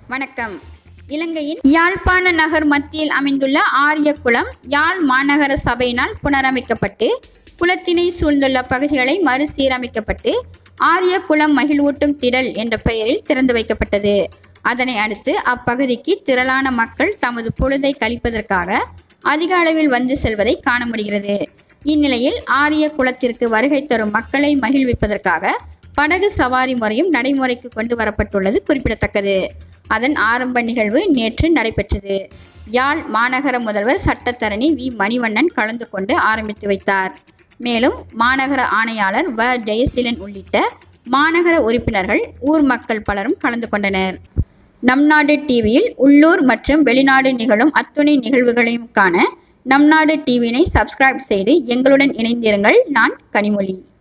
வணக்கம் இலங்கையின் யாழ்ப்பாண நகர் மத்தியில் அமைந்துள்ள ஆரியகுளம் யாழ் மாநகர சபையினால் புனரமைக்கப்பட்டு குளத்தினை சூழ்ந்துள்ள பகுதிகளை மறுசீரமைக்கப்பட்டு ஆரியகுளம் மகிழ்வூட்டும் திடல் என்ற பெயரில் திறந்து வைக்கப்பட்டது அதனை அடுத்து அப்பகுதிக்கு திரளான மக்கள் தமது பொழுதை கழிப்பதற்காக அதிக அளவில் வந்து செல்வதை காண முடிகிறது இந்நிலையில் ஆரிய குளத்திற்கு வருகை தரும் மக்களை மகிழ்விப்பதற்காக படகு சவாரி முறையும் நடைமுறைக்கு கொண்டு வரப்பட்டுள்ளது குறிப்பிடத்தக்கது அதன் ஆரம்ப நிகழ்வு நேற்று நடைபெற்றது யாழ் மாநகர முதல்வர் சட்டத்தரணி வி மணிவண்ணன் கலந்து கொண்டு ஆரம்பித்து வைத்தார் மேலும் மாநகர ஆணையாளர் வ ஜெயசீலன் உள்ளிட்ட மாநகர உறுப்பினர்கள் ஊர் மக்கள் பலரும் கலந்து கொண்டனர் நம் நாடு டிவியில் உள்ளூர் மற்றும் வெளிநாடு நிகழும் அத்துணை நிகழ்வுகளையும் காண நம் நாடு டிவியினை சப்ஸ்கிரைப் செய்து எங்களுடன் இணைந்திருங்கள் நான் கனிமொழி